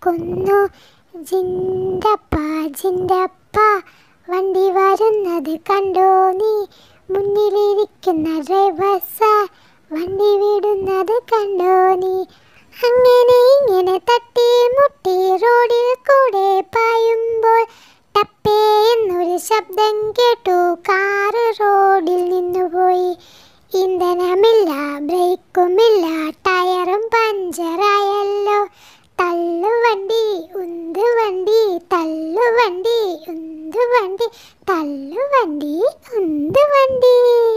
കേൾക്കുന്നു ജിൻ്റപ്പ ജിൻ്റപ്പ വണ്ടി വരുന്നത് കണ്ടോ നീ മുന്നിലിരിക്കുന്ന ഡ്രൈവർ സാർ വണ്ടി വിടുന്നത് കണ്ടോ നീ അങ്ങനെ ഇങ്ങനെ തട്ടി മുട്ടി റോഡിൽ കൂടെ പായുമ്പോൾ ടപ്പേ എന്നൊരു ശബ്ദം കേട്ടു കാറ് റോഡിൽ നിന്നുപോയി ഇന്ധനമില്ല ബ്രേക്കുമില്ല ടയറും പഞ്ചറായല്ലോ തള്ളുവണ്ടി ഉന്തുവണ്ടി തള്ളുവണ്ടി ഉന്തുവണ്ടി തള്ളുവണ്ടി ഉന്തുവണ്ടി